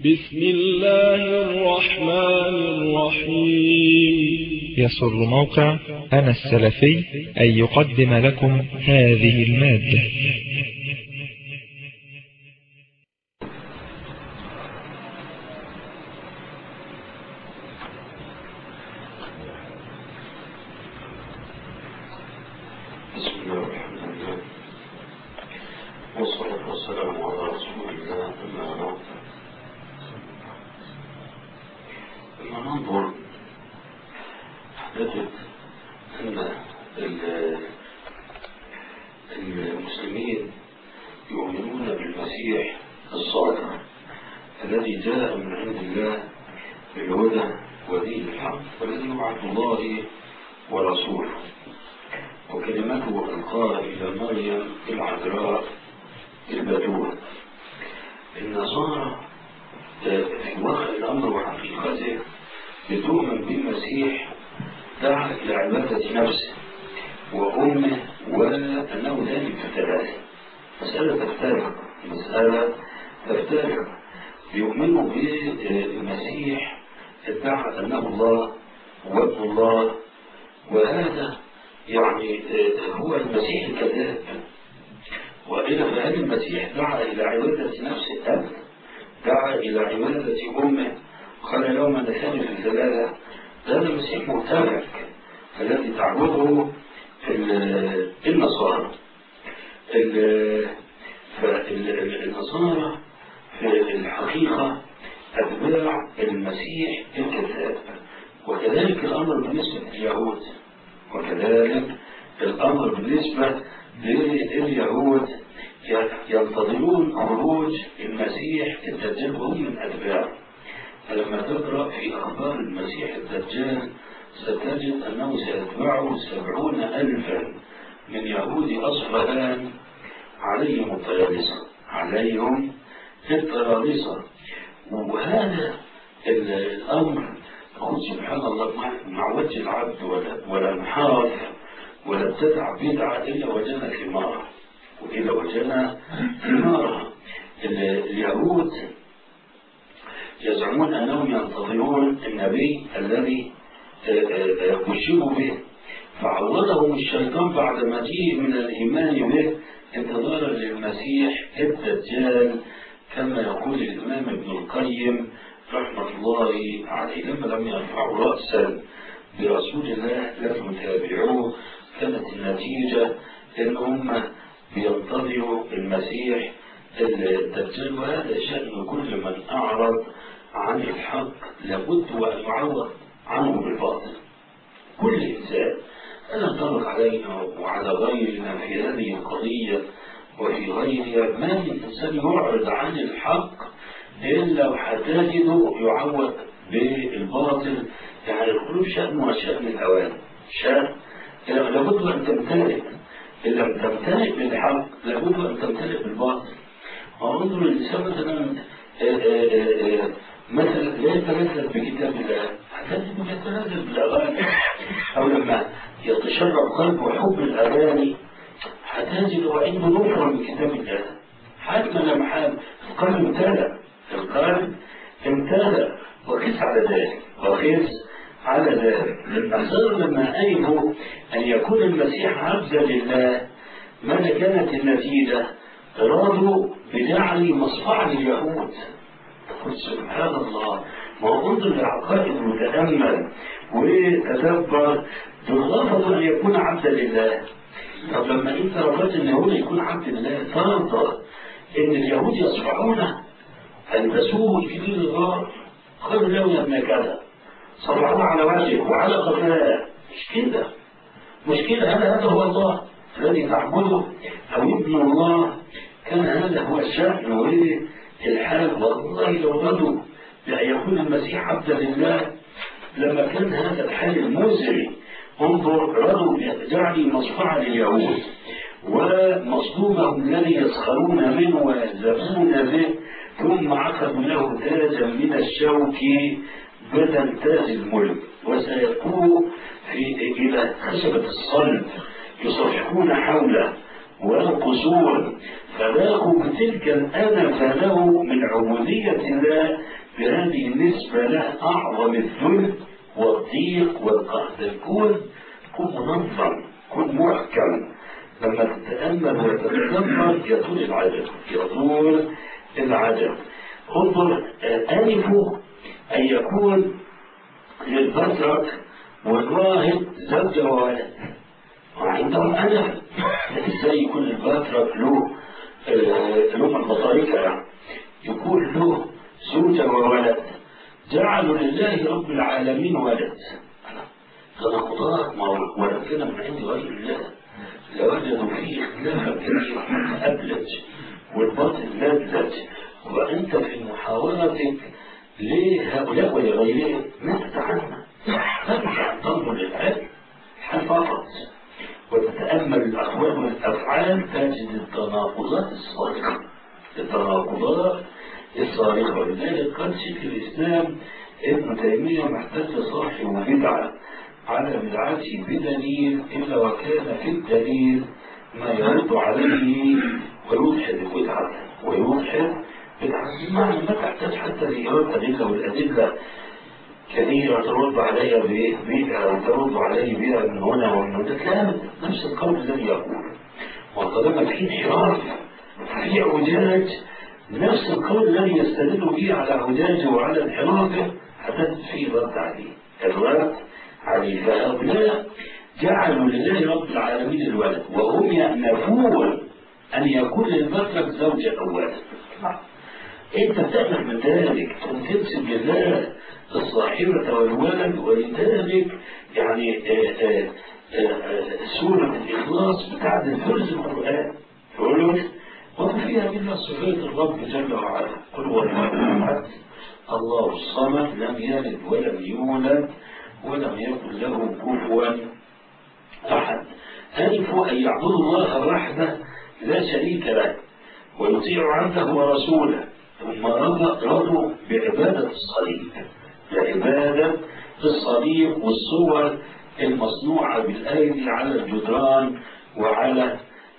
بسم الله الرحمن الرحيم يسر موقع أنا السلفي أن يقدم لكم هذه المادة بسم الله والحمد لله والصلاة والسلام على رسول الله أما بعد لما ننظر نجد أن ال- المسلمين يؤمنون بالمسيح الصادق الذي جاء من عند الله بالهدى ودين الحق والذي يبعث الله ورسوله وكلمته ألقاها إلى مريم العذراء البتول النصارى آه، في واقع الأمر وحقيقته بتؤمن بالمسيح دعا إلى عبادة نفسه وأمه وأنه ذلك في ثلاثة مسألة تفترق مسألة تفترق يؤمنوا بالمسيح ادعى أنه الله وابن الله وهذا يعني آه، هو المسيح الكذاب وإلى فهذا المسيح دعا إلى عبادة نفسه أبدا دعا إلى عبادة أمه قال يوم نثاني في الثلاثة هذا المسيح مرتبك الذي تعبده ال- النصارى ال- فال- النصارى في الحقيقة أتباع المسيح الكذاب وكذلك الأمر بالنسبة لليهود وكذلك الأمر بالنسبة لليهود ينتظرون خروج المسيح الدجال وهم من أتباعه فلما تقرأ في أخبار المسيح الدجال ستجد أنه سيتبعه سبعون ألفا من يهود أصفهان عليهم الطيالسة عليهم الطيالسة وهذا ال- الأمر يقول سبحان الله مع- مع وجه العبد ولا ولا انحراف ولا ابتدع بدعة إلا وجدنا ثمارة وإلا وجدنا ثمارة ال- اليهود يزعمون أنهم ينتظرون النبي الذي آه، آه، آه، بشروا به فعوضهم الشيطان بعد مجيء من الإيمان به انتظارا للمسيح الدجال كما يقول الإمام ابن القيم رحمة الله عليه لما لم يرفعوا رأسا برسول الله لم يتابعوه كانت النتيجة إن هم بينتظروا المسيح الدجال وهذا شأن كل من أعرض عن الحق لابد وأن يعوض عنه بالباطل كل إنسان ألا ينطبق علينا وعلى غيرنا في هذه القضية وفي غيرها ما من إنسان يعرض عن الحق إلا وحتجده يعوض بالباطل يعني القلوب شأن وشأن الأوان شأن لابد أن تمتلك إن لم تمتلك بالحق لابد أن تمتلك بالباطل وانظر الإنسان مثلا آه، آه، آه، مثلا لا يتنزل بكتاب الله هتجد يتنزل بالأغاني أو لما يتشرب قلبه حب الأغاني هتجد عنده نفر من كتاب الله حتما لما حال القلب امتلأ القلب امتلأ وقس على ذلك وقس على ذلك النصارى لما أيموا أن يكون المسيح عبدا لله ماذا كانت النتيجة؟ أرادوا بجعل مصفعة لليهود قل سبحان الله ما هو انظر للعقائد وتأمل وتدبر دول رفضوا أن يكون عبدا لله طب لما أنت رفضت أن هو يكون عبد لله ترضى أن اليهود يصفعونه ألبسوه إكليل الغار قالوا له يا ابن كذا صفعوه على وجهه وعلى قفاه مش كده مش كده هذا هذا هو الله الذي تعبده أو ابن الله كان هذا هو الشأن والحال والله لو رضوا بأن يكون المسيح عبدا لله لما كان هذا الحال المزري انظر رضوا بجعل مصفعة لليهود ومصلوبهم الذي يسخرون منه ويلزمون به ثم عقدوا له تاجا من الشوك بدل تاج الملك وسيكون في إلى خشبة الصلب يصفحون حوله وينقصون فله بتلك الأنف له من عبودية الله بهذه النسبة له أعظم الذل والضيق والقهر الكون كن منظم كن محكم لما تتأمل وتتدبر يطول العجب يطول العجب انظر ألفه أن يكون للبطرك والراهب زوجة وولد وعندهم ألف ازاي يكون البطرك له له من البطاركة يعني يكون له زوجة وولد جعلوا لله رب العالمين ولد تناقضات ما ولو كان من عند غير الله لوجدوا فيه اختلافا كثيرا أبلج والباطل لذج وأنت في محاولتك لهؤلاء ولغيرهم ما تتعلم ترجع تنظر للعلم فقط وتتأمل الأقوال والأفعال تجد التناقضات الصارخة التناقضات الصارخة ولذلك قال شيخ الإسلام ابن تيمية محتاج صاحب بدعة على بدعته بدليل إلا وكان في الدليل ما يرد عليه ويوضحد البدعة ويوضحد بدعة معنى ما تحتاج حتى لإيراد أدلة والأدلة كثيرة ترد علي بها وترد علي بها من هنا ومن هنا تتلامد نفس القول الذي يقول وطالما في انحراف في اعوجاج نفس القول الذي يستدل به على اعوجاجه وعلى انحرافه حدث فيه رد عليه الرد عليه فهؤلاء جعلوا لله رب العالمين الولد وهم يأنفون أن يكون للمطلق زوجة أو ولد أنت بتأمل من ذلك تنسب لله الصاحبة والولد ولذلك يعني آآ آآ سورة الإخلاص بتعدل ثلث القرآن ثلث وما فيها إلا صفات الرب جل وعلا قل هو الله أحد الله الصمد لم يلد ولم يولد ولم يكن له كفوا أحد ألفوا أن يعبدوا الله وحده لا شريك له ويطيع عبده ورسوله ثم رضوا بعبادة الصليب لعبادة الصليب والصور المصنوعة بالأيدي على الجدران وعلى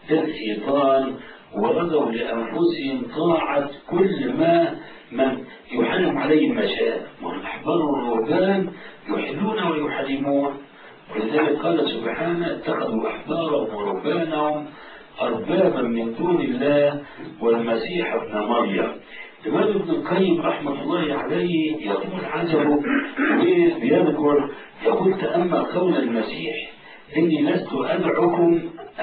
الحيطان ورضوا لأنفسهم طاعة كل ما من يحرم عليه المشاء والأحبار والرهبان يحلون ويحرمون ولذلك قال سبحانه اتخذوا أحبارهم ورهبانهم أربابا من دون الله والمسيح ابن مريم الإمام ابن القيم رحمة الله عليه يقول عجبه ويذكر يقول تأمل قول المسيح إني لست أدعكم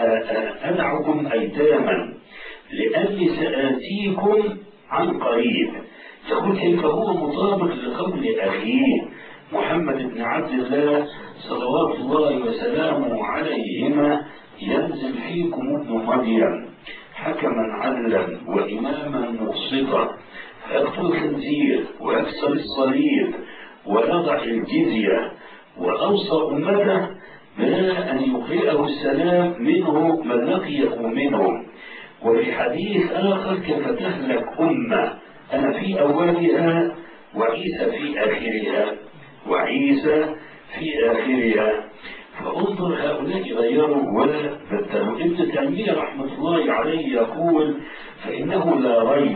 أدعكم أيتاما لأني سآتيكم عن قريب يقول كيف هو مطابق لقول أخيه محمد بن عبد الله صلوات الله وسلامه عليهما ينزل فيكم ابن مريم حكما عدلا وإماما مقسطا فيقتل الخنزير ويكسر الصليب ويضع الجزية وأوصى أمته بأن يقرئه السلام منه من لقيه منهم وفي حديث آخر كيف تهلك أمة أنا في أولها وعيسى في آخرها وعيسى في آخرها فانظر هؤلاء غيروا ولا بدلوا ابن تيمية رحمة الله عليه يقول فإنه لا ريب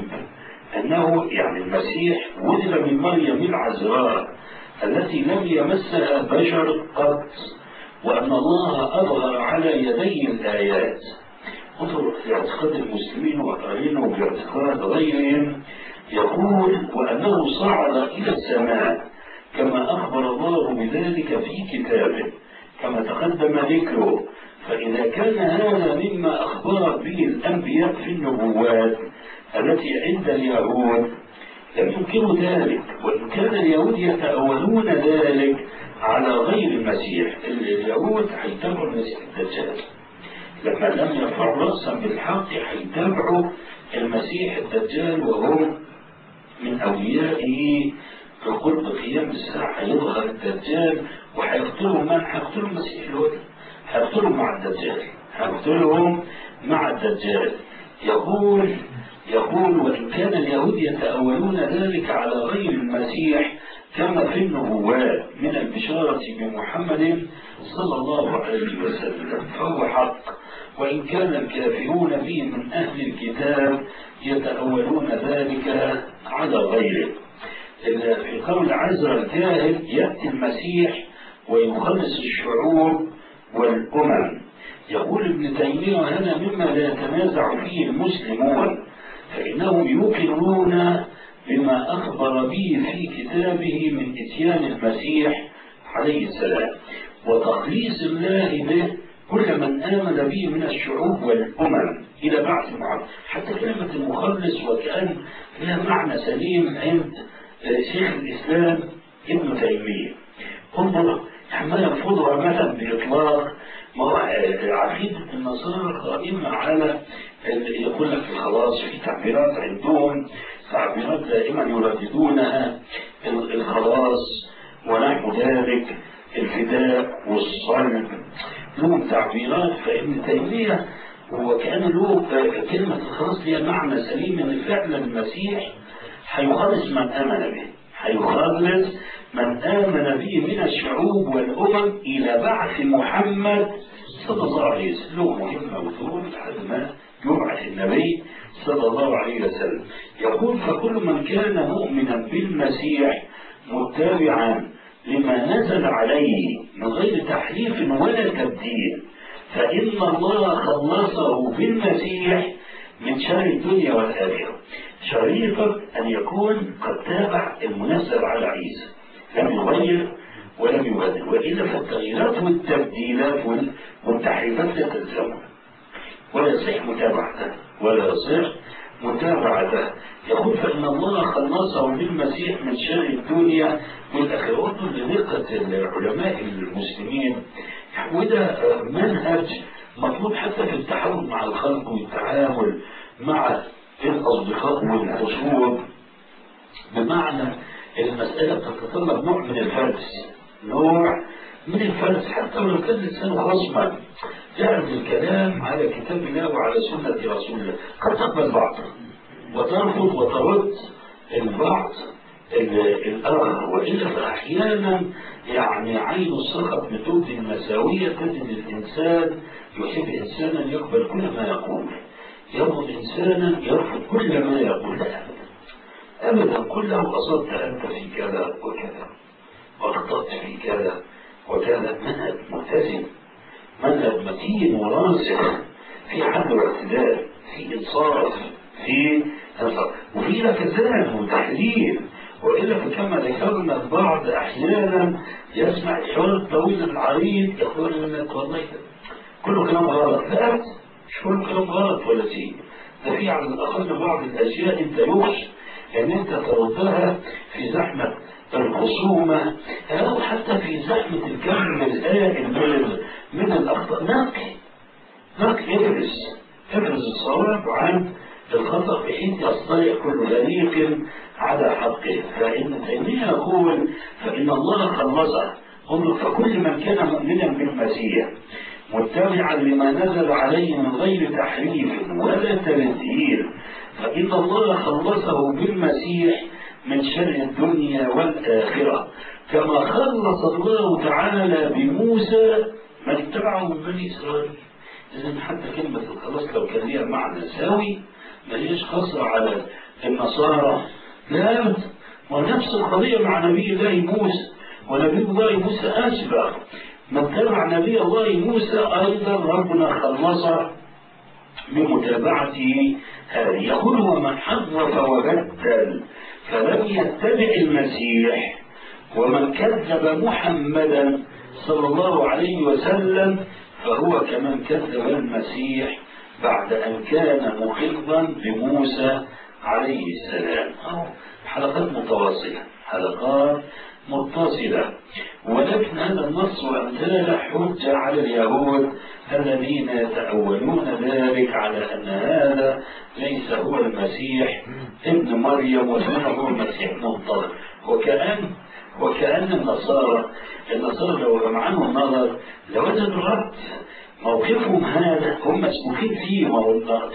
أنه يعني المسيح ولد من مريم العذراء التي لم يمسها بشر قط وأن الله أظهر على يديه الآيات انظر في اعتقاد المسلمين وقارنوا باعتقاد غيرهم يقول وأنه صعد إلى السماء كما أخبر الله بذلك في كتابه كما تقدم ذكره فإذا كان هذا مما أخبر به الأنبياء في النبوات التي عند اليهود لم ينكروا ذلك وإن كان اليهود يتأولون ذلك على غير المسيح اليهود هيتبعوا المسيح الدجال لما لم يرفعوا رأسا بالحق هيتبعوا المسيح الدجال وهم من أوليائه في قرب قيام الساعة يظهر الدجال وهيقتلوا من هيقتلوا المسيح الهدى هيقتلوا مع الدجال هيقتلهم مع الدجال يقول يقول وإن كان اليهود يتأولون ذلك على غير المسيح كما في النبوات من البشارة بمحمد صلى الله عليه وسلم فهو حق وإن كان الكافرون به من أهل الكتاب يتأولون ذلك على غيره في قول عزرا الجاهل يأتي المسيح ويخلص الشعوب والأمم يقول ابن تيمية هذا مما لا يتنازع فيه المسلمون فإنهم يوقنون بما أخبر به في كتابه من إتيان المسيح عليه السلام وتخليص الله به كل من آمن به من الشعوب والأمم إلى بعث محمد حتى كلمة المخلص وكأن لها معنى سليم عند شيخ الإسلام ابن تيمية انظر ما يرفضها مثلا بإطلاق ما هو عقيدة النصارى قائمة على يقول لك خلاص في تعبيرات عندهم تعبيرات دائما يرددونها الخلاص ونحو ذلك الفداء والصلب لهم تعبيرات فابن تيمية وكان له كلمة الخلاص ليها معنى سليم ان فعلا المسيح هيخلص من آمن به هيخلص من آمن به من الشعوب والأمم إلى بعث محمد صلى الله عليه وسلم له مهمة وثور لحد ما يبعث النبي صلى الله عليه وسلم يقول فكل من كان مؤمنا بالمسيح متابعا لما نزل عليه من غير تحريف ولا تبديل فإن الله خلصه بالمسيح من شر الدنيا والآخرة شريطا أن يكون قد تابع المنزل على عيسى لم يغير ولم يبدل وإلا فالتغييرات والتبديلات والتحريفات لا تلزمه ولا يصح متابعته ولا يصح متابعته يقول فإن الله خلصه بالمسيح من شر الدنيا والآخرة وانظر لدقة العلماء المسلمين وده منهج مطلوب حتى في التعامل مع الخلق والتعامل مع الأصدقاء والخصوم بمعنى المسألة تتطلب نوع من الفرز نوع من الفرز حتى ولو كان الإنسان خصما يعرض الكلام على كتاب الله وعلى سنة رسول الله قد تقبل بعض وترفض وترد البعض الآخر وإلا فأحيانا يعني عين السخط بتبدي المساوية تجد الإنسان يحب إنسانا يقبل كل ما يقول يرفض إنسانا يرفض كل ما يقول لا أبدا كله أصبت أنت في كذا وكذا وأخطأت في كذا وكذا منهج ملتزم منهج متين وراسخ في حد واعتدال في إنصاف في إنصاف وفي ركزان وتحليل وإلا فكما ذكرنا البعض أحيانا يسمع الحوار الطويل العريض يقول لك والله كله كلام غلط لا مش كله كلام غلط ولا شيء ده في على الأقل بعض الأشياء أنت يخشى ان انت تردها في زحمة الخصومة او حتى في زحمة الكم الهائل من من الاخطاء نقي نقي افرز افرز الصواب عن الخطأ بحيث يصطلح كل غريق على حقه فإن تيمية يقول فإن الله خلصه انظر فكل من كان مؤمنا بالمسيح متبعا لما نزل عليه من غير تحريف ولا تبديل فإن الله خلصه بالمسيح من شر الدنيا والآخرة كما خلص الله تعالى بموسى من اتبعه من بني إسرائيل إذا حتى كلمة الخلاص لو كان ليها معنى ساوي ما هيش قصر على النصارى لا ونفس القضية مع نبي الله موسى ونبي الله موسى أسبق من تبع نبي الله موسى أيضا ربنا خلصه بمتابعته هذه يقول ومن حرف وبدل فلم يتبع المسيح ومن كذب محمدا صلى الله عليه وسلم فهو كمن كذب المسيح بعد أن كان مخضا بموسى عليه السلام أو حلقات متواصلة حلقات متصلة ولكن هذا النص وأمثاله حجة على اليهود الذين يتأولون ذلك على أن هذا ليس هو المسيح ابن مريم وإنما هو المسيح منتظر وكأن وكأن النصارى النصارى لو جمعنوا النظر لوجدوا الرد موقفهم هذا هم مسؤولين فيه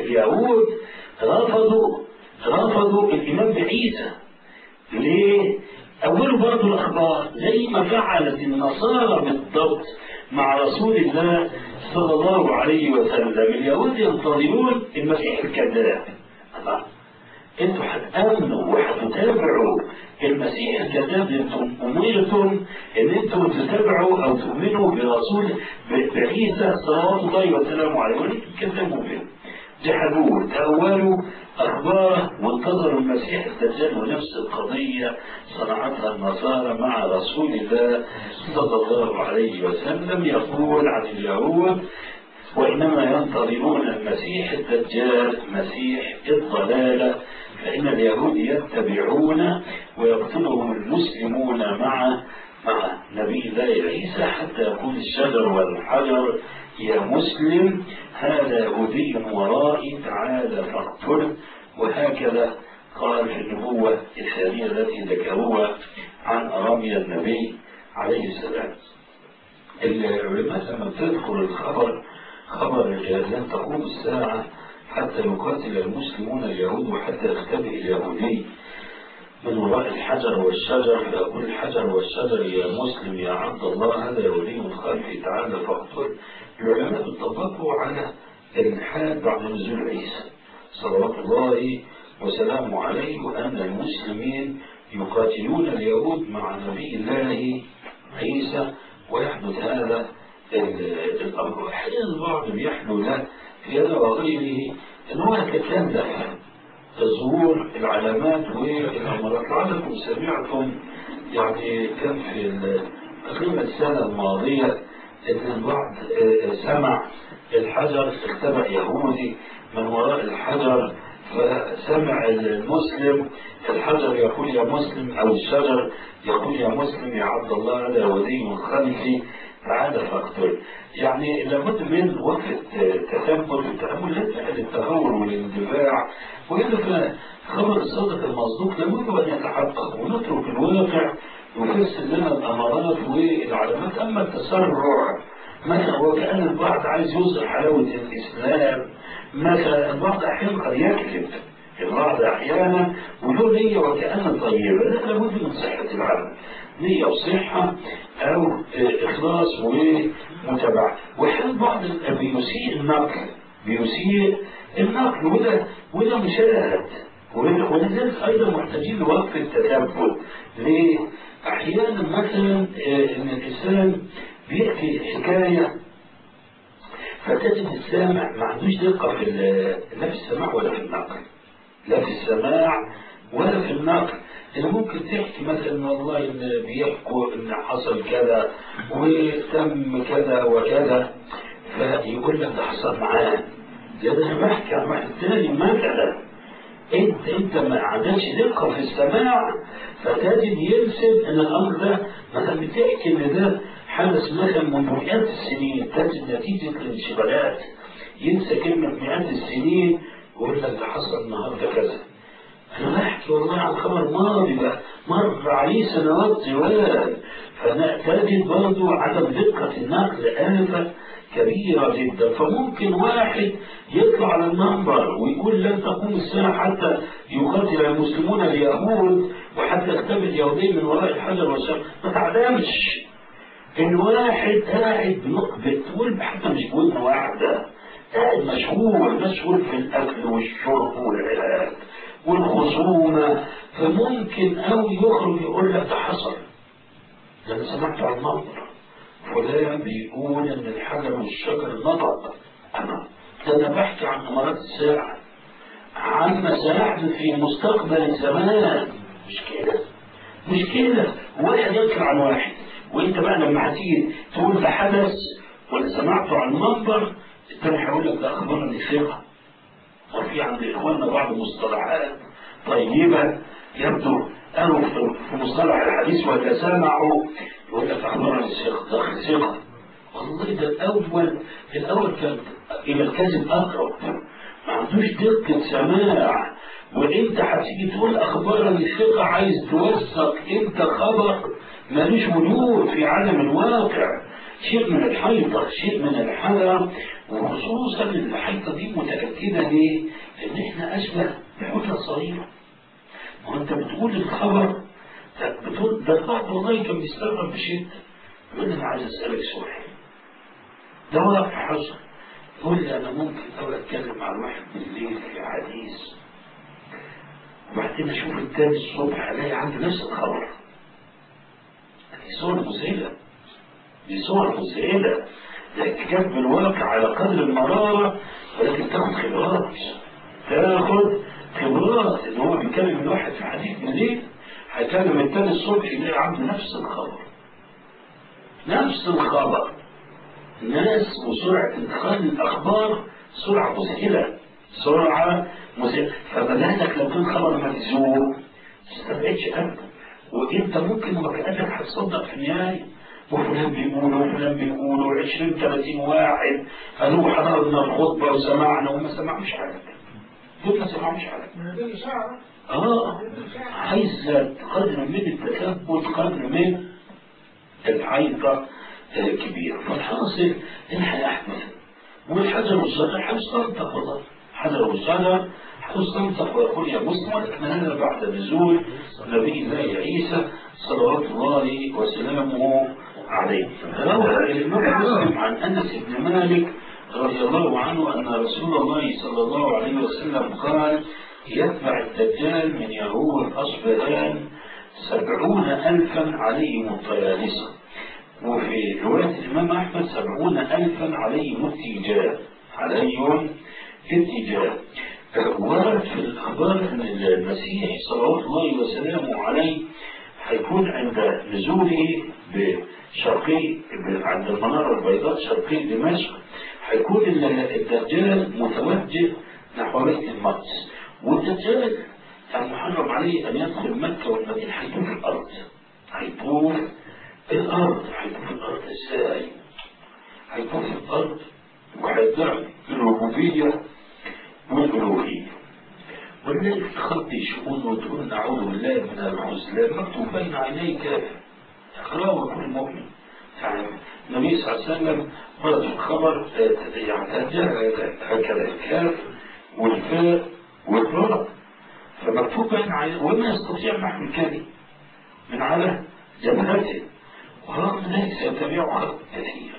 اليهود رفضوا رفضوا الإيمان بعيسى ليه؟ أوله برضه الأخبار زي ما فعلت النصارى بالضبط مع رسول الله صلى الله عليه وسلم اليهود ينتظرون المسيح الكذاب الله انتوا هتامنوا وهتتابعوا المسيح الكذاب انتم امرتم ان انتم تتابعوا او تؤمنوا برسول بعيسى صلوات الله وسلامه عليه ولكن كذبوا به جحدوه تأولوا أخباره وانتظروا المسيح الدجال ونفس القضية صنعتها النصارى مع رسول الله صلى الله عليه وسلم يقول عن اليهود وإنما ينتظرون المسيح الدجال مسيح الضلالة فإن اليهود يتبعون ويقتلهم المسلمون مع مع نبي الله عيسى حتى يكون الشجر والحجر يا مسلم هذا يهودي ورائي تعالى فاقتله وهكذا قال في النبوة الثانية التي ذكروها عن أراميا النبي عليه السلام العلماء لما تذكر الخبر خبر لن تقوم الساعة حتى يقاتل المسلمون اليهود وحتى يختبئ اليهودي من وراء الحجر والشجر فيقول الحجر والشجر يا مسلم يا عبد الله هذا يهودي من خلفه تعالى فاقتل العلماء طبقوا على الحال بعد نزول عيسى صلوات الله وسلامه عليه وأن المسلمين يقاتلون اليهود مع نبي الله عيسى ويحدث هذا الأمر أحيانا البعض بيحلو له في هذا وغيره أن هو يتكلف ظهور العلامات والأمارات لعلكم سمعتم يعني كان في تقريبا السنة الماضية أن البعض سمع الحجر اختبأ يهودي من وراء الحجر فسمع المسلم الحجر يقول يا مسلم أو الشجر يقول يا مسلم يا عبد الله هذا ولي من خلفي تعالى فاقتل يعني لابد من وقفة تثبت والتأمل لا تفعل التهور والاندفاع وإلا خبر الصادق المصدوق لابد أن يتحقق ونترك الواقع يفسر لنا الأمارات والعلامات أما التسرع مثلا وكأن البعض عايز يظهر حلاوة الإسلام مثلا البعض أحيانا قد يكذب البعض أحيانا وله نية وكأن طيبة لا لابد من صحة العمل نية وصحة أو إخلاص ومتابعة وأحيانا البعض بيسيء النقل بيسيء النقل وده وده مشاهد ولذلك أيضا محتاجين لوقف التثبت ليه؟ أحيانا مثلا إن الإنسان بيحكي حكاية فتجد السامع ما عندوش دقة في لا في السماع ولا في النقل لا في السماع ولا في النقل إن ممكن تحكي مثلا والله إن بيحكوا إن حصل كذا وتم كذا وكذا فيقول لك ده حصل معاه ده أنا بحكي عن واحد تاني مثلا انت انت ما عندكش دقه في السماع فتجد ينسب ان الامر ده مثلا بتحكي ان ده حدث مثلا منذ مئات السنين تجد نتيجه الانشغالات ينسى كلمه مئات السنين ويقول لك ده حصل النهارده كذا انا بحكي والله عن خبر ماضي بقى مر عليه سنوات طوال فتجد برضه عدم دقه النقل آفة كبيرة جدا فممكن واحد يطلع على المنبر ويقول لن تقوم الساعة حتى يقاتل المسلمون اليهود وحتى يختبئ اليهودين من وراء الحجر والشر ما تعلمش ان واحد قاعد بتقول حتى مش بودنة واحدة قاعد مشغول مشغول في الاكل والشرب والعلاج والخصومة فممكن قوي يخرج يقول لك ده حصل ده انا سمعته على المنبر فلان بيقول ان الحجر والشجر نطق انا ده انا بحكي عن امارات الساعه عما سيحدث في مستقبل الزمان مش كده مش كده واحد يذكر عن واحد وانت بقى لما هتيجي تقول ده حدث ولا سمعته عن المنبر التاني هيقول لك ده اخبرني ثقه وفي عند اخواننا بعض مصطلحات طيبه يبدو قالوا في مصطلح الحديث وتسامعوا يقول لك أخبرني الثقة ضخ ثقة والله ده الأول الأول كان إلى الكذب أقرب ما عندوش دقة سماع وأنت هتيجي تقول أخبرني الثقة عايز توثق أنت خبر ملوش وجود في عالم الواقع شيء من الحيطة شيء من الحذر وخصوصا ان الحيطة دي متأكدة ليه؟ لأن احنا أشبه بحوتة صغيرة وأنت بتقول الخبر بتقول ده البعض والله كان بيستغرب بشدة يقول لي أنا عايز أسألك سؤال ده ولا في حصل يقول لي أنا ممكن أوي أتكلم مع الواحد بالليل في حديث وبعدين أشوف التاني الصبح ألاقي عندي نفس الخبر دي صور مذهلة دي صور مذهلة ده احتكاك بالواقع على قدر المرارة ولكن تاخد خبرات تاخد خبرات ان هو بيكلم الواحد في حديث بالليل هيكلم التاني الصبح يلاقي عنده نفس الخبر نفس الخبر ناس وسرعة انتقال الأخبار سرعة مذهلة سرعة مذهلة فبالك لو كان خبر مكذوب ما تستبعدش أبدا وأنت ممكن وكأنك هتصدق في النهاية وفلان بيقول وفلان بيقول و20 30 واحد قالوا حضرنا الخطبة وسمعنا وما سمعوش حاجة دول ما سمعوش حاجة اه عايز قدر من التثبت قدر من الحيطة كبيرة فالحاصل الحياة أحمد والحجر والصدر هيستنطق والله حجر والصدر هيستنطق ويقول يا مسلم ولكن هذا بعد نزول نبي الله عيسى صلوات الله وسلامه عليه روى الإمام مسلم عن أنس بن مالك رضي الله عنه أن رسول الله صلى الله عليه وسلم قال يتبع الدجال من يهود أصبهان سبعون ألفا عليهم الطيالسة وفي رواية الإمام أحمد سبعون ألفا عليهم التيجان عليهم التيجان ورد في الأخبار أن المسيح صلوات الله وسلامه عليه هيكون عند نزوله بشرقي عند المنارة البيضاء شرقي دمشق هيكون الدجال متوجه نحو بيت المقدس والدجال كان محرم عليه أن يدخل مكة والمدينة هيطوف الأرض هيطوف الأرض هيطوف الأرض إزاي؟ هيطوف الأرض وهيدعي الربوبية والألوهية ولذلك تخطي شؤون وتقول نعوذ بالله من الخذلان مكتوب بين عينيك اقراه كل مؤمن يعني النبي صلى الله عليه وسلم ورد في الخبر يعني هكذا الكاف والفاء والراء فمكتوب بين عينيه وما يستطيع محو الكلمة من على جبهته ورغم ذلك سيتبعه خلق كثير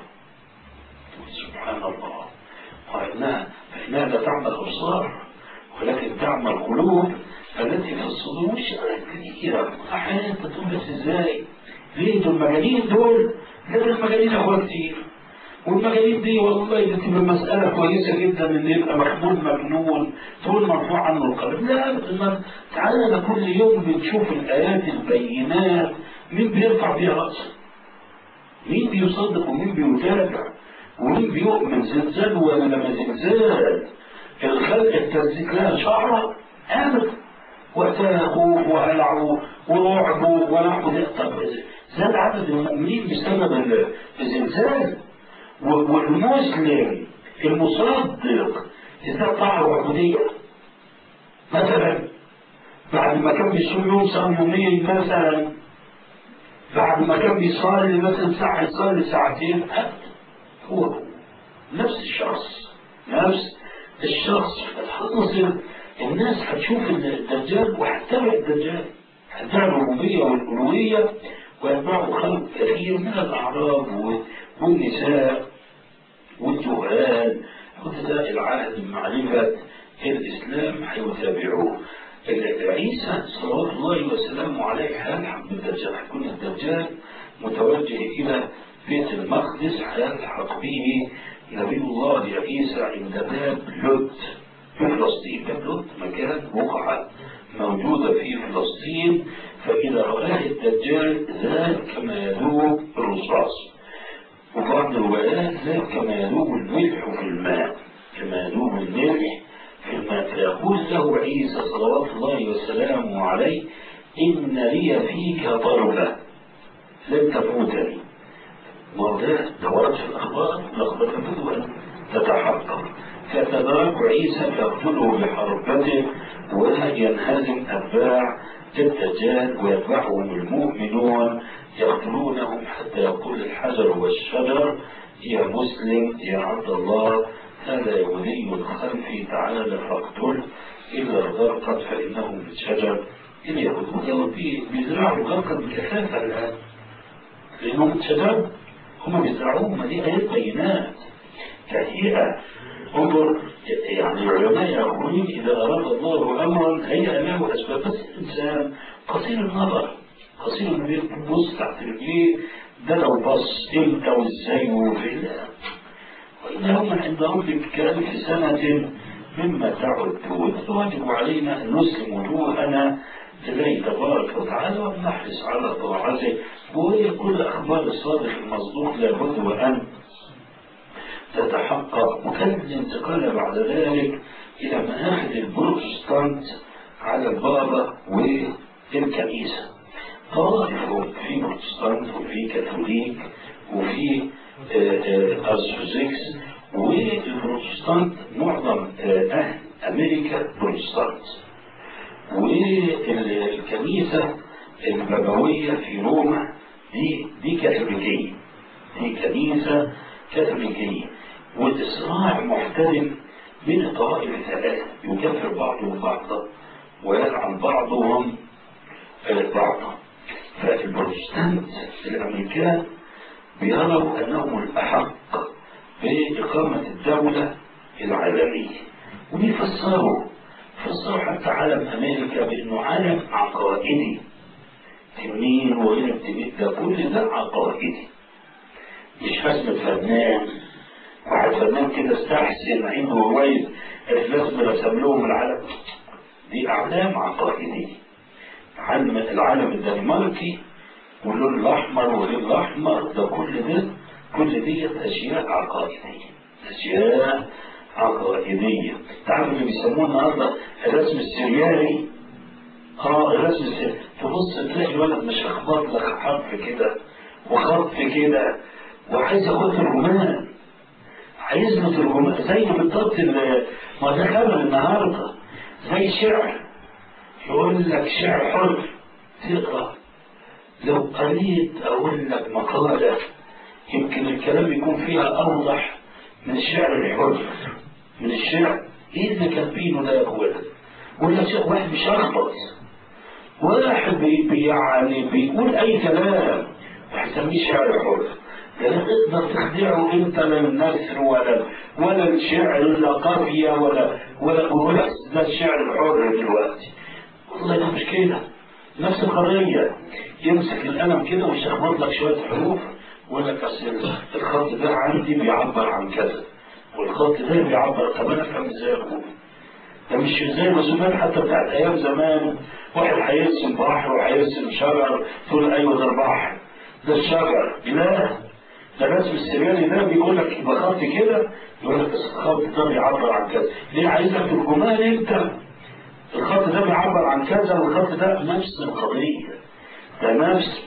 سبحان الله وإنها فإنها لا تعمل أبصار ولكن تعمل قلوب التي في الصدور مش كثيرة أحيانا تقول بس إزاي ليه دول المجانين دول ده المجانين أخوة كتير والمجانين دي والله بتبقى مسألة كويسة جدا إن يبقى محمود مجنون تقول مرفوع عنه القلم لا أبدا تعالى كل يوم بنشوف الآيات البينات مين بيرفع بيها رأسه مين بيصدق ومين بيتابع ومين بيؤمن زلزال ولا ما زلزال الخلق التزيك لها شعرة أبدا وتاخوا وهلعوا ورعبوا ونحو طب زاد عدد المؤمنين بسبب الزلزال والمسلم المصدق إذا طاعة وعبودية مثلا بعد ما كان بيصوم يوم صومية مثلا بعد ما كان بيصلي مثلا ساعة يصلي ساعتين هو هو نفس الشخص نفس الشخص فتحصل الناس هتشوف الدجال وهتتبع الدجال هتتبع الربوبية والألوهية ويتبعه خلق كثير من الأعراب والنساء والجهال وابتداء العهد بمعرفة الإسلام هيتابعوه عيسى صلوات الله وسلامه عليه هيلحق بالدجال هيكون الدجال متوجه إلى بيت المقدس هيلحق به نبي الله عيسى عند باب لد في فلسطين باب لد مكان بقعة موجودة في فلسطين فإذا رآه الدجال ذاب كما يذوب الرصاص وبعض الروايات ذاب كما يذوب الملح في الماء كما يذوب الملح في الماء فيقول له عيسى صلوات الله وسلامه عليه إن لي فيك ضربة لن تفوتني وده دورت في الأخبار الأخبار تبدو تتحقق فتدرك عيسى فيقتله بحربته وينهزم أتباع الدجال ويتبعهم المؤمنون يقتلونهم حتى يقول الحجر والشجر يا مسلم يا عبد الله هذا يهودي خلفي تعالى فاقتل إلا الغرقد فإنه من شجر اليهود واليهود بي- بيزرعوا الغرقة بكثافة الآن لأنهم اتشددوا هم بيزرعوه ما دي آيات بينات تهيئة انظر يعني العلماء يقولون إذا أراد الله أمرا هيأ له أسباب بس الإنسان قصير النظر قصير النظر بص تحت رجليه ده لو بص امتى وازاي وفين وإن هم عند ربك كألف سنة مما تعدون فواجب علينا أن نسلم وجوهنا لله تبارك وتعالى وأن نحرص على طاعته وهي كل أخبار الصادق المصدوق لابد وأن تتحقق وكان الانتقال بعد ذلك إلى مآخذ البروتستانت على البابا والكنيسة طوائف في بروتستانت وفي كاثوليك وفي أرثوذكس والبروتستانت معظم آه، أهل أمريكا بروتستانت والكنيسة البابوية في روما دي دي كاثوليكية دي كنيسة كاثوليكية والإصراع محترم بين الطوائف الثلاثة يكفر بعضهم بعضا ويلعن بعضهم آه، بعضا فالبروتستانت الأمريكان بيروا أنهم الأحق بإقامة الدولة العالمية وبيفسروا فسروا حتى علم أمريكا بأنه علم عقائدي تنين وهنا بتبيت ده كل ده عقائدي مش رسمة فنان واحد فنان كده استحسن عنده رواية لازم رسم لهم العلم دي أعلام عقائدية علم العالم الدنماركي واللون الأحمر واللون الأحمر ده كل ده كل دي أشياء عقائدية أشياء عقائدية تعرف اللي بيسموه النهارده الرسم السريالي اه الرسم السريالي تبص تلاقي الولد مش اخبط لك حرف كده وخط كده وعايز ياخد ترجمان عايز له ترجمان زي بالضبط ال- ما ده خبر النهارده زي الشعر يقول لك شعر حر تقرا لو قريت اقول لك مقاله يمكن الكلام يكون فيها اوضح من الشعر الحر من الشعر ايه اللي كاتبينه ده يا اخوانا ولا شيء واحد مش اخبط واحد بي بي- يعني بيقول اي كلام وهيسميه شعر حر لا تقدر تخدعه انت لا النثر ولا ولا الشعر لا قافيه ولا ولا ولا ده الشعر الحر دلوقتي والله ده مش كده نفس القضية يمسك القلم كده ويشخبط لك شوية حروف ويقول لك أصل الخط ده عندي بيعبر عن كذا والخط ده بيعبر طب أنا أفهم إزاي أقول ده مش زي الرسومات حتى بتاعت أيام زمان واحد هيرسم بحر وهيرسم شجر تقول أيوه ده البحر ده الشجر لا ده الرسم السريالي ده بيقول لك يبقى خط كده يقول لك بس الخط ده بيعبر عن كذا ليه عايزك ترجمان أنت الخط ده بيعبر عن كذا والخط ده نفس القضية ده نفس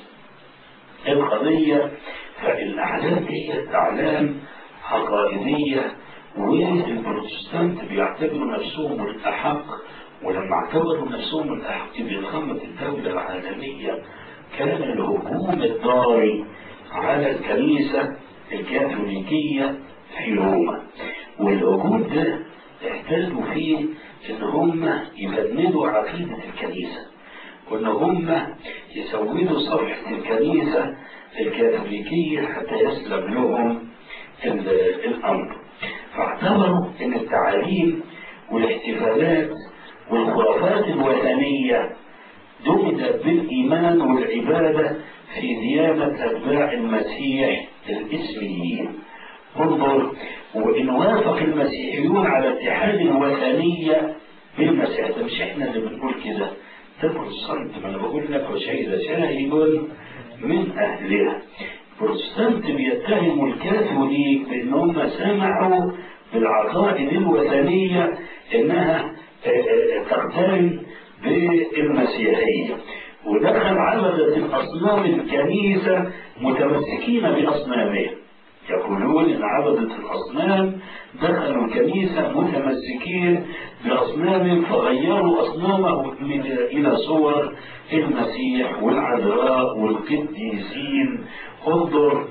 القضية فالأعلام دي أعلام عقائدية والبروتستانت بيعتبروا نفسهم الأحق ولما اعتبروا نفسهم الأحق بإقامة الدولة العالمية كان الهجوم الضاري على الكنيسة الكاثوليكية في روما والهجوم ده احتلوا فيه ان هم يفندوا عقيدة الكنيسة وان هم يسودوا صفحة الكنيسة الكاثوليكية حتى يسلم لهم ال- الامر فاعتبروا ان التعاليم والاحتفالات والخرافات الوثنية دمجت بالايمان والعبادة في ديانة اتباع المسيح الاسميين انظر وإن وافق المسيحيون على اتحاد الوثنية بالمسيح ده مش احنا اللي بنقول كده ده بروتستانت ما انا بقول لك وشهد شاهد من اهلها بروتستانت بيتهموا الكاثوليك بان هم سمعوا بالعقائد الوثنية انها آه، آه، تقترن بالمسيحية ودخل عبدة الأصنام الكنيسة متمسكين بأصنامهم يقولون ان عبدة الأصنام دخلوا الكنيسة متمسكين بأصنامهم فغيروا أصنامهم من- إلى صور المسيح والعذراء والقديسين انظر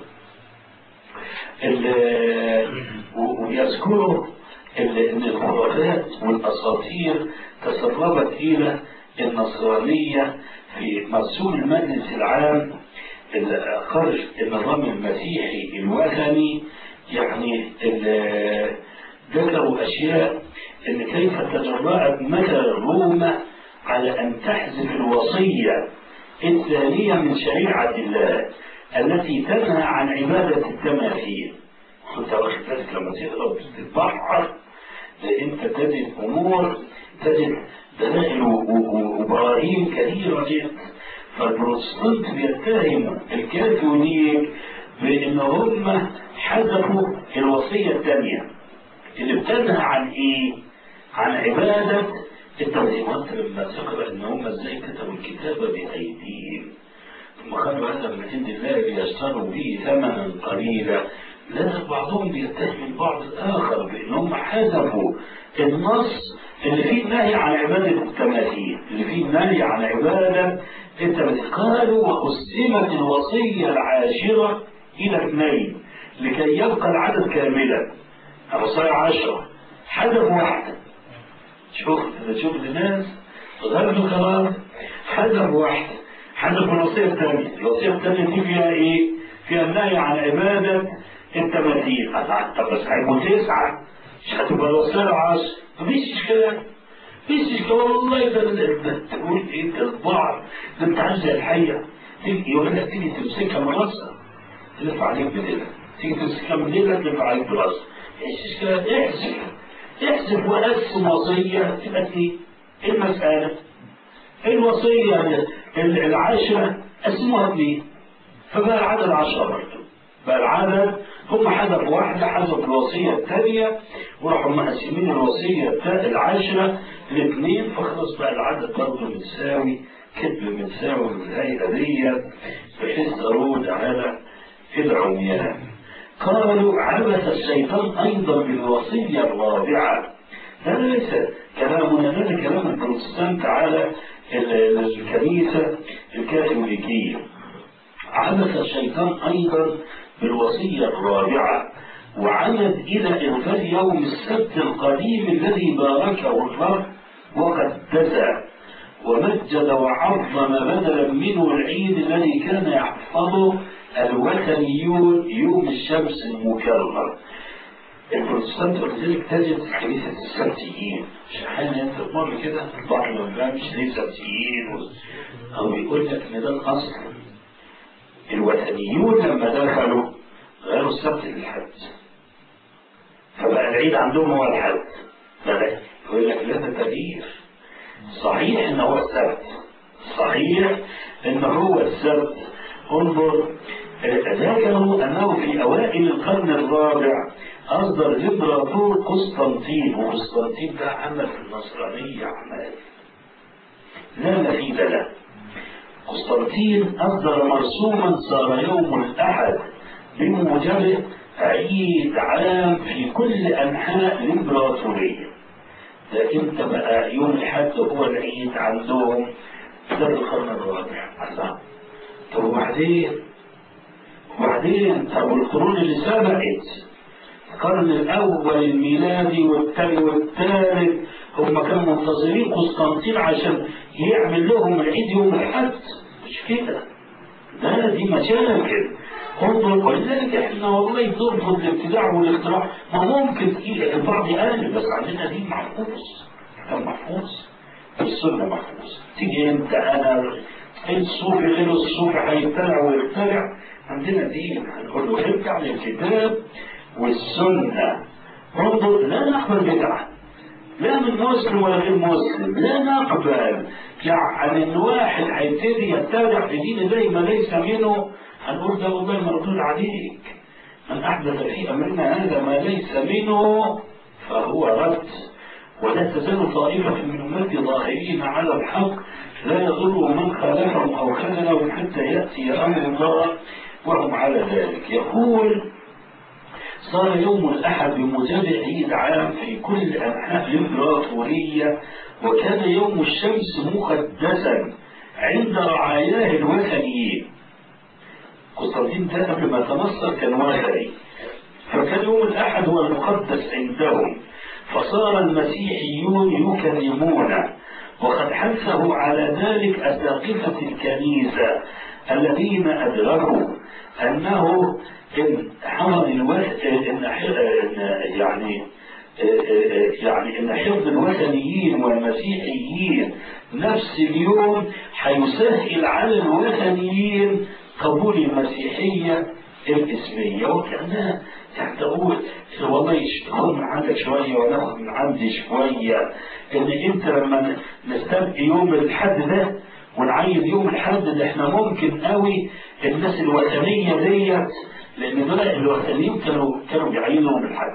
ال- و- ويذكروا ال- ان الخرافات والاساطير تسربت الى النصرانية في مرسوم المجلس العام أقر النظام المسيحي الوثني يعني ذكروا أشياء أن كيف تجرأت مثل روما على أن تحذف الوصية الثانية من شريعة الله التي تنهى عن عبادة التماثيل كنت واخد بالك لما تقرا تتبحر انت تجد امور تجد دلائل وبراهين كثيره جدا فالبروتستانت بيتهموا الكاثوليك بان هم حذفوا الوصيه الثانيه اللي بتنهى عن ايه؟ عن عباده التوحيد وانت لما تقرا ان هم ازاي كتبوا الكتابه بايديهم ثم قالوا هذا من عند الله ليشتروا به ثمنا قليلا لا بعضهم بيتهم البعض الاخر بانهم حذفوا النص اللي فيه نهي عن عباده التماثيل اللي فيه نهي عن عباده التماثيل قالوا وقسمت الوصيه العاشره الى اثنين لكي يبقى العدد كاملا الوصايا عشره حذفوا واحده شوف تشوف الناس غلبوا كلام حذفوا واحده حذفوا الوصيه الثانيه الوصيه الثانيه دي فيها ايه؟ فيها النهي عن عباده التماثيل طب بس هيبقوا تسعة مش هتبقى الوصية العشر مفيش إشكال مفيش إشكال والله ده تقول إيه ده البعض ده أنت عايز الحية تيجي يقول لك تيجي تمسكها مرصة تلف عليك بدلة تيجي تمسكها من ليلة تلف عليك براسة ايش إشكال احسب احسب وقسم وصية تبقى ايه؟ إيه المسألة؟ الوصية العاشرة قسموها اثنين فبقى العدد عشرة برضه بقى العدد هم حذفوا واحدة حذفوا الوصية الثانية وراحوا مقسمين الوصية العاشرة لاثنين فخلاص بقى العدد برضه متساوي كتب متساوي بالهيئة دي بحيث ترود على العميان قالوا عبث الشيطان أيضا بالوصية الرابعة هذا ليس كلامنا هذا كلام البروتستانت على الكنيسة الكاثوليكية عبث الشيطان أيضا بالوصية الرابعة وعمد إلى إغفال يوم السبت القديم الذي باركه الله وقدسه ومجد وعظم بدلا منه العيد الذي كان يحفظه الوثنيون يوم الشمس المكرر البروتستانت ولذلك تجد كنيسة السبتيين مش أحيانا أنت تمر كده البعض ما مش ليه سبتيين أو بيقول لك إن ده الأصل الوثنيون لما دخلوا غيروا السبت للحد فبقى العيد عندهم هو الحد بدأ يقول لك لا ده تغيير صحيح ان هو السبت صحيح ان هو السبت انظر ذكروا انه في اوائل القرن الرابع اصدر الامبراطور قسطنطين وقسطنطين ده عمل في النصرانيه اعمال لا مثيل له قسطنطين أصدر مرسوما صار يوم الأحد بموجبه عيد عام في كل أنحاء الإمبراطورية لكن بقى يوم الأحد هو العيد عندهم ده القرن الرابع الله طب وبعدين وبعدين طب القرون اللي سبقت القرن الأول الميلادي والثاني والثالث هم كانوا منتظرين قسطنطين عشان يعمل لهم العيد يوم الأحد مش كده ده دي مشاكل انظر ولذلك احنا والله ترفض الابتداع والاختراع ما ممكن البعض يقلل بس عندنا دين محفوظ كان محفوظ السنة محفوظ تيجي انت انا الصوفي غير الصوفي هيبتلع ويخترع عندنا دين هنقول له ارجع للكتاب والسنة انظر لا نقبل بدعة لا من مسلم ولا غير مسلم لا نقبل يعني ان واحد هيبتدي يتبع في دين زي ما ليس منه هنقول ده والله مردود عليك من احدث في امرنا هذا ما ليس منه فهو رد ولا تزال طائفة من أمتي ظاهرين على الحق لا يضر من خالفهم أو خذلهم حتى يأتي أمر الله وهم على ذلك يقول صار يوم الأحد بموجب عيد عام في كل أنحاء الإمبراطورية وكان يوم الشمس مقدسا عند رعاياه الوثنيين قسطنطين ده قبل ما تمصر كان وثني فكان يوم الأحد هو المقدس عندهم فصار المسيحيون يكلمونه وقد حثه على ذلك أساقفة الكنيسة الذين أدركوا أنه إن حمل الوث إن يعني يعني ان حفظ الوثنيين والمسيحيين نفس اليوم حيسهل على الوثنيين قبول المسيحيه الاسميه وكانها يعني تقول والله خذ من عندك شويه وناخذ من عندي شويه ان انت لما نستبقي يوم الحد ده ونعيد يوم الحد ده احنا ممكن قوي الناس الوثنيه ديت لان دول الوثنيين كانوا كانوا بيعينوا يوم الحد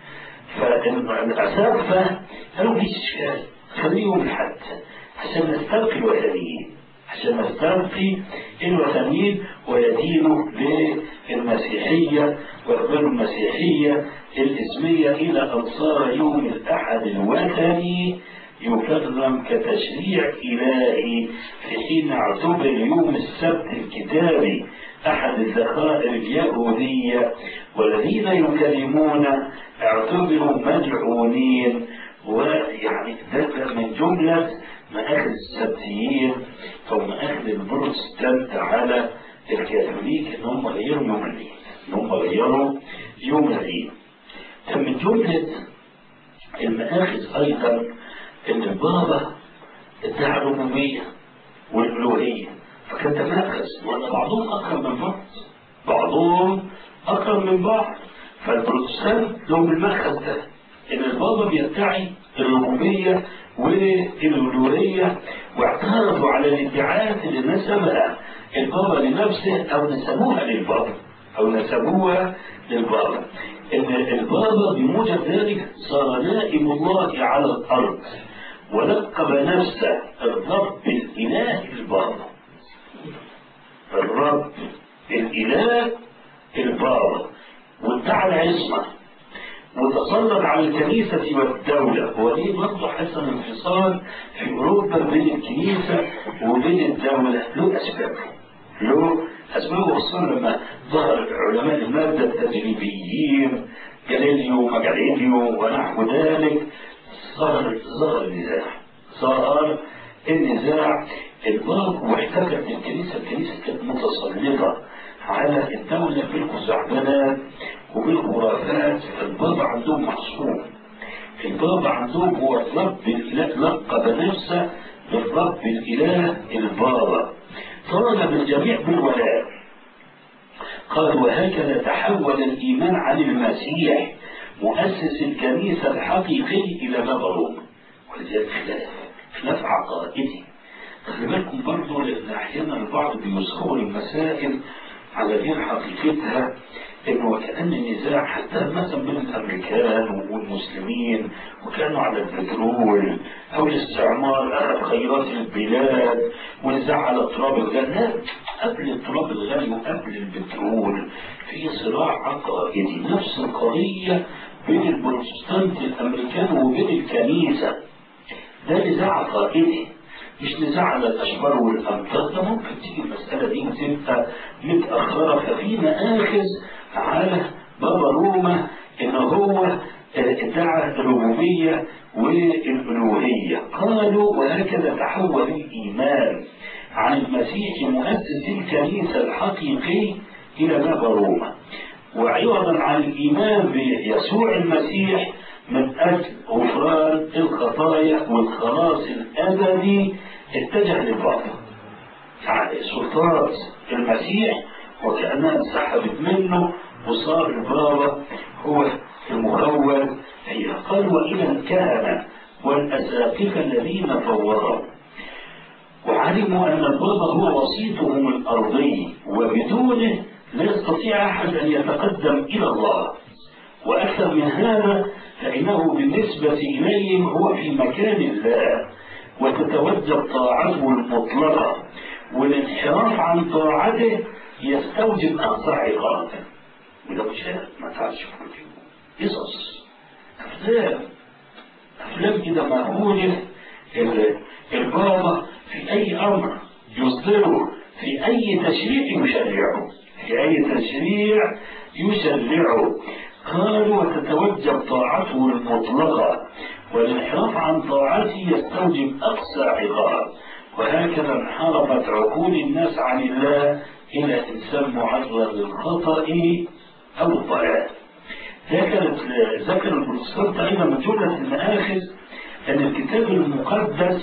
فالأساتذة قالوا مفيش إشكال خليهم الحد عشان نستلقي الوثنيين عشان نستلقي الوثنيين ويدينوا للمسيحية ويقبلوا المسيحية الإسمية إلى أن صار يوم الأحد الوثني يكرم كتشريع إلهي في حين اعتبر يوم السبت الكتابي أحد الذخائر اليهودية والذين يكلمون اعتبروا ملعونين ويعني ده من جملة مآخذ السبتيين أو مآخذ البروتستانت على الكاثوليك إن هم غيروا يوم العيد إن هم غيروا يوم العيد كان من جملة المآخذ أيضا إن البابا ادعى الربوبية والألوهية فكان ده مأخذ وأن بعضهم أكثر من بعض بعضهم أكثر من بعض فالبروتستانت لهم المأخذ ده إن البابا بيدعي الربوبية والألوهية واعترضوا على الادعاءات اللي نسبها البابا لنفسه أو نسبوها للبابا أو نسبوها للبابا إن البابا بموجب ذلك صار نائب الله على الأرض ولقب نفسه الرب الإله البابا الرب الإله البابا وادعى العصمة وتسلط على الكنيسة والدولة هو ليه برضه حصل انفصال في أوروبا بين الكنيسة وبين الدولة له أسباب له أسباب خصوصا لما ظهر علماء المادة التجريبيين جاليليو ومجاليليو ونحو ذلك ظهر ظهر النزاع ظهر النزاع الباب واحتكت الكنيسة الكنيسة كانت متسلطة على الدولة بالخزعبلات وبالخرافات البابا عندهم محصور البابا عندهم هو الرب الإله لقب نفسه بالرب الإله البابا طالب الجميع بالولاء قال وهكذا تحول الإيمان عن المسيح مؤسس الكنيسة الحقيقي إلى بابا روما ولذلك خلاف خلاف عقائدي خلي بالكم برضه لأن أحيانا البعض بيصور المسائل على غير حقيقتها انه وكأن النزاع حتى مثلا بين الامريكان والمسلمين وكانوا على البترول او الاستعمار خيرات البلاد ونزاع على تراب الغنى لا قبل التراب الغني وقبل البترول في صراع عقائدي نفس القضيه بين البروتستانت الامريكان وبين الكنيسه ده نزاع عقائدي مش نزاع على الاشجار والامطار ده ممكن تيجي المساله دي وتبقى متاخره ففي مآخذ على بابا روما ان هو ادعى الربوبيه والالوهيه قالوا وهكذا تحول الايمان عن المسيح مؤسس الكنيسه الحقيقي الى بابا روما وعوضا عن الايمان بيسوع المسيح من أجل غفران الخطايا والخلاص الأبدي اتجه للباطل يعني سلطات المسيح وكأنها انسحبت منه وصار البابا هو المخول فيها قال وإلى الكهنة والأساقفة الذين فوضوا وعلموا أن البابا هو وسيطهم الأرضي وبدونه لا يستطيع أحد أن يتقدم إلى الله وأكثر من هذا فإنه بالنسبة إليهم هو في مكان الله وتتوجب طاعته المطلقة والانحراف عن طاعته يستوجب أقصى عقاب ولو شاء ما تعرفش قصص أفلام أفلام كده معقولة البابا في أي أمر يصدره في أي تشريع يشرعه في أي تشريع يشرعه قالوا وتتوجب طاعته المطلقة والانحراف عن طاعته يستوجب أقصى عقاب وهكذا انحرفت عقول الناس عن الله إلى إنسان معرض للخطأ أو الضلال ذكرت ذكر البروتستانت أيضا من جملة المآخذ أن الكتاب المقدس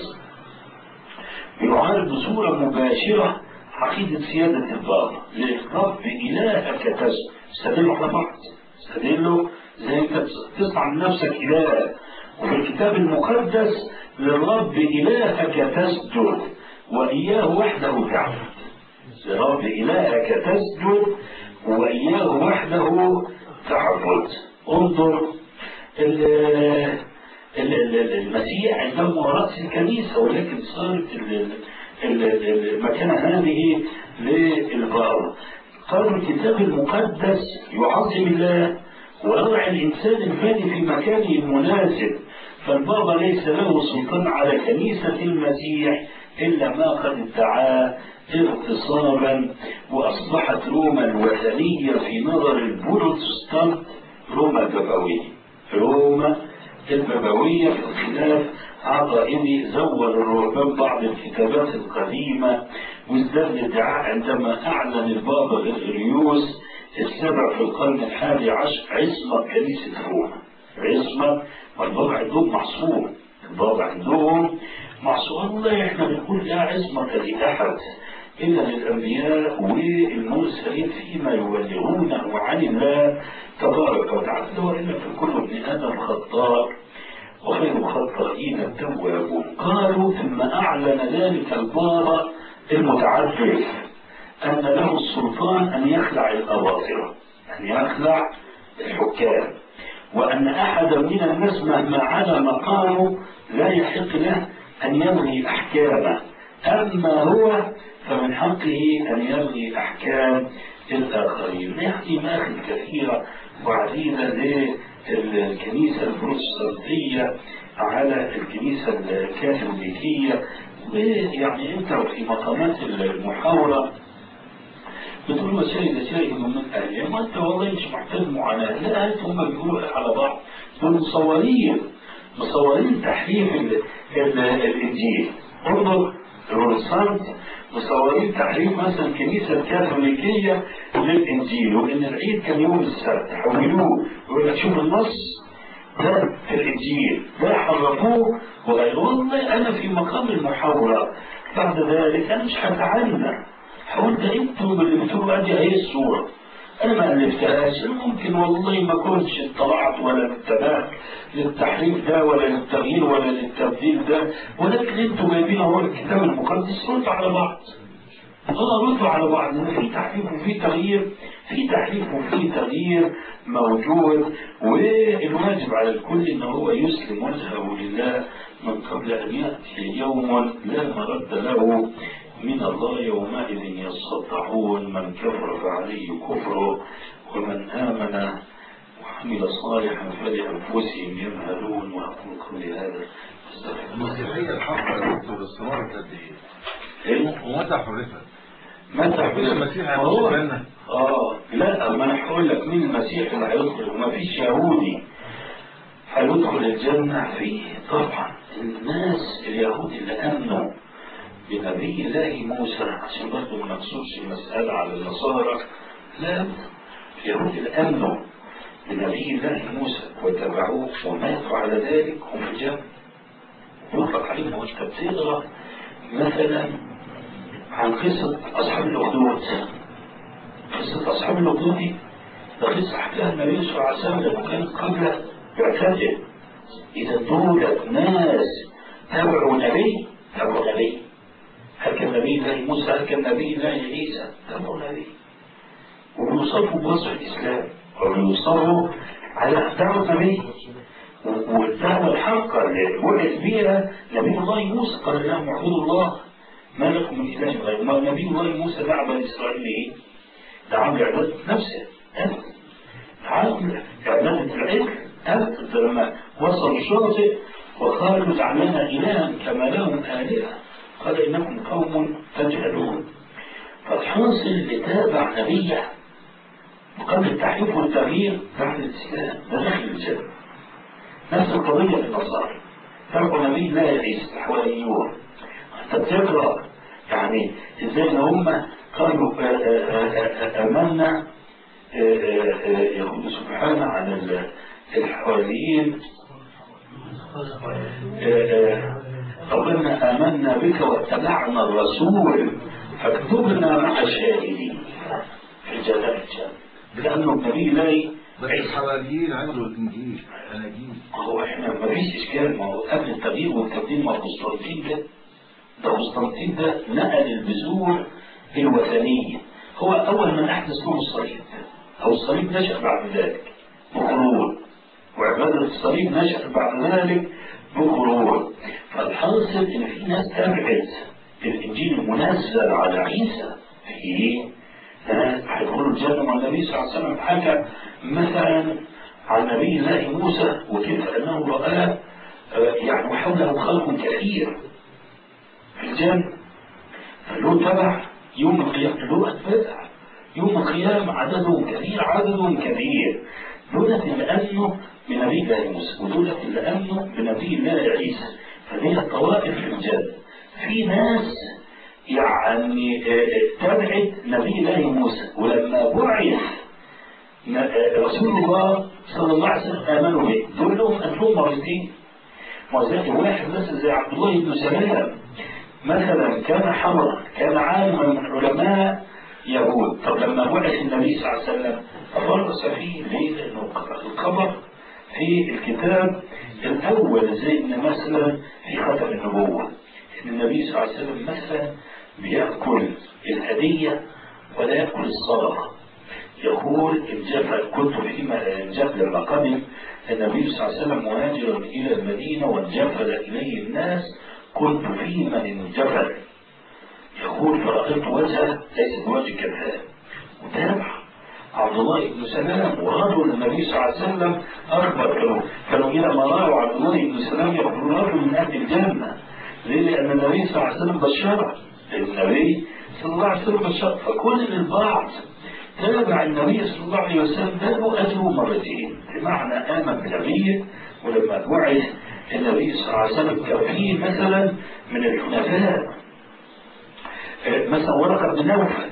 يعارض بصورة مباشرة عقيدة سيادة البابا للرب إلهك تسجد استدلوا على بعض استدلوا زي انت تصنع من نفسك إله وفي الكتاب المقدس للرب إلهك تسجد وإياه وحده تعبد لرب إلهك تسجد وإياه وحده تعبد انظر المسيح عندما رأس الكنيسة ولكن صارت المكانة هذه للبابا قالوا الكتاب المقدس يعظم الله ويضع الإنسان الفاني في مكانه المناسب فالبابا ليس له سلطان على كنيسة المسيح إلا ما قد ادعاه اغتصابا وأصبحت روما الوثنية في نظر البروتستانت روما البابوية روما البابوية في الخلاف عقائدي زور الرهبان بعض الكتابات القديمة وازداد الادعاء عندما أعلن البابا غريغوريوس السبع في القرن الحادي عشر عصمة كنيسة روما عصمة والبابا عندهم معصوم البابا عندهم معصوم والله احنا بنقول لا عصمة لأحد إلا للأنبياء والمرسلين فيما يبلغونه عن الله تبارك وتعالى وإن في كل ابن آدم خطاء وخير الخطائين التوابون قالوا ثم أعلن ذلك البابا المتعفف أن له السلطان أن يخلع الأواصرة أن يخلع الحكام وأن أحدا من الناس مهما على مقامه لا يحق له أن يلغي أحكامه أما هو فمن حقه أن يلغي أحكام الآخرين يعني مآخذ كثيرة وعديدة للكنيسة البروتستانتية على الكنيسة الكاثوليكية يعني أنت في مقامات المحاورة بتقول مسائل شيء من أهلها ما أنت والله مش محتاج معاناة لا أنت هم بيقولوا على بعض دول مصورين مصورين تحريف الإنجيل انظر البروتستانت مصورين تحريف مثلا الكنيسة الكاثوليكية للإنجيل وإن العيد كان يوم السبت حولوه يقول لك شوف النص ده في الإنجيل ده حرفوه وقال والله أنا في مقام المحاورة بعد ذلك أنا مش هتعنى حاولت انتوا اللي بتقولوا ادي هي الصورة انا ما الفتهاش انا ممكن والله ما كنتش اطلعت ولا انتبهت للتحريف ده ولا للتغيير ولا للتبديل ده ولكن انتوا جايبين اهو الكتاب المقدس ردوا على بعض اه ردوا على بعض في تحريف وفي تغيير في تحريف وفي تغيير موجود والواجب على الكل ان هو يسلم وجهه لله من قبل ان ياتي يوم لا مرد له من الله يومئذ يصدعون من كفر فعليه كفره ومن آمن وعمل صالحا فلأنفسهم يمهدون وأقول قولي هذا المسيحية الحقة يا دكتور استمرت قد ايه؟ إيه؟ ومتى حرفت؟ متى مفيش المسيح ما هو- هيخش بالنا اه لا ما انا هقول لك مين المسيح اللي هيدخل وما فيش يهودي هيدخل الجنة فيه طبعا الناس اليهود اللي امنوا بنبي الله موسى عشان برضه ما نقصرش المسألة على النصارى لا اليهود اللي امنوا بنبي الله موسى واتبعوه وماتوا على ذلك هم في الجنة يطلق عليهم وانت بتقرا مثلا عن قصة أصحاب الأخدود قصة أصحاب الأخدود دي ده قصة حكاها النبي صلى الله عليه وسلم لما كان قبل يعتزل إذا دولت ناس تبعوا نبي تبعوا نبي هل كان نبي الله موسى هل كان نبي الله عيسى تبعوا نبي وبيوصفوا بوصف الإسلام وبيوصفوا على دعوة نبي والدعوة الحقة اللي وعد بيها نبي الله موسى قال لهم اعبدوا الله ما لكم من إله غيره ما نبي الله موسى دعا بني إسرائيل إيه؟ دعاهم لعبادة نفسه أبدا دعاهم لعبادة العجل أبدا لما وصلوا الشاطئ وقالوا اجعل لنا إلها كما لهم آلهة قال إنكم قوم تجهلون فالحاصل اللي تابع نبيه قبل التحريف والتغيير بعد الإسلام ده داخل الجنة نفس القضية في النصارى تركوا نبي لا يعيش الحواريون انت بتقرا يعني ازاي ان هم قالوا آه، آه، آه، امنا آه، آه، آه، يقول سبحانه عن ال- الحواريين ربنا آمنا بك واتبعنا الرسول فاكتبنا مع الشاهدين في جلال الجنة لأنه النبي لا بس الحواريين عملوا الانجيل اناجيل هو احنا ما فيش اشكال ما هو قبل التغيير والتبديل ما قسطنطين ده ده قسطنطين ده نقل البذور الوثنية هو أول من أحدث له الصليب أو الصليب نشأ بعد ذلك بقرون وعبادة الصليب نشأ بعد ذلك بقرون فالحاصل إن في ناس تبعد الإنجيل المنزل على عيسى في ناس هيدخلوا الجنة والنبي صلى الله عليه وسلم حكى مثلا عن نبي الله موسى وكيف أنه رآه آه، يعني وحوله خلق كثير في الجنة فله تبع يوم القيامة له أتباع يوم القيامة عددهم كثير عددهم كثير دولة لأنه بنبي الله موسى ودولة لأنه بنبي الله عيسى فهي الطوائف في الجنة في ناس يعني آه، آه، تبعت نبي الله موسى ولما بعث ن- آه، رسول الله صلى الله عليه وسلم آمنوا به دول لهم أنهم مرتين وذلك واحد مثلا زي عبد الله بن سلام مثلا كان حمرا كان عالما من علماء يهود طب لما بعث النبي صلى الله عليه وسلم فرس فيه ليه؟ لأنه الخبر في الكتاب الأول زي إن مثلا في ختم النبوة إن النبي صلى الله عليه وسلم مثلا بيأكل الهدية ولا يأكل الصدقة يقول الجبل كنت في الجبل لما قدم النبي صلى الله عليه وسلم مهاجرا إلى المدينة وانجبل إليه الناس كنت في من انجبل يقول فرأيت وجهه ليس بوجه كذاب وتابع عبد الله بن سلام ورجل النبي صلى الله عليه وسلم أخبر كانوا كانوا إلى ما رأوا عبد الله بن سلام يقول رجل من أهل الجنة ليه؟ لأن النبي صلى الله عليه وسلم بشره النبي صلى الله عليه وسلم بشره فكل البعض تابع النبي صلى الله عليه وسلم ده له أجره مرتين بمعنى آمن بالنبي ولما بعث النبي صلى الله عليه وسلم كان فيه مثلا من الحنفاء آه، مثلا ورقة بن نوفل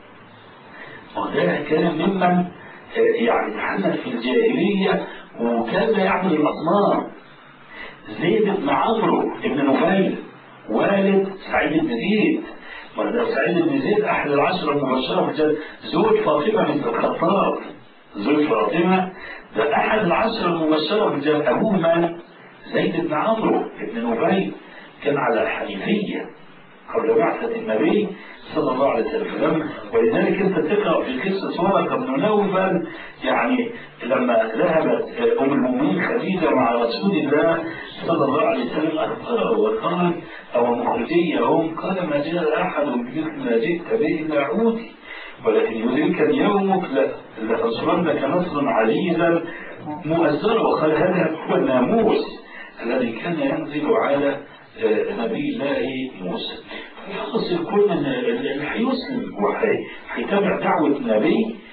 وده كان ممن آه، يعني تحنث في الجاهلية وكان يعمل الأصنام زيد بن عمرو بن نفيل والد سعيد بن زيد وده سعيد بن زيد أحد العشرة المبشرة بالجنة زوج فاطمة بنت الخطاب زوج فاطمة ده أحد العشرة المبشرة بالجنة أبوه من؟ زيد بن عمرو بن نفيل كان على الحنيفية قبل بعثة النبي صلى الله عليه وسلم ولذلك انت تقرا في قصه ورقه بن نوفل يعني لما ذهبت ام المؤمنين خديجه مع رسول الله صلى الله عليه وسلم اخبره وقال او مخرجيهم قال ما جاء احد بمثل ما جئت به الا عودي ولكن يدرك يومك لتصرنك نصرا عزيزا مؤزرا وقال هذا هو الناموس الذي كان ينزل على آه، نبي الله موسى يحصل كل اللي هيسلم وهيتبع دعوة النبي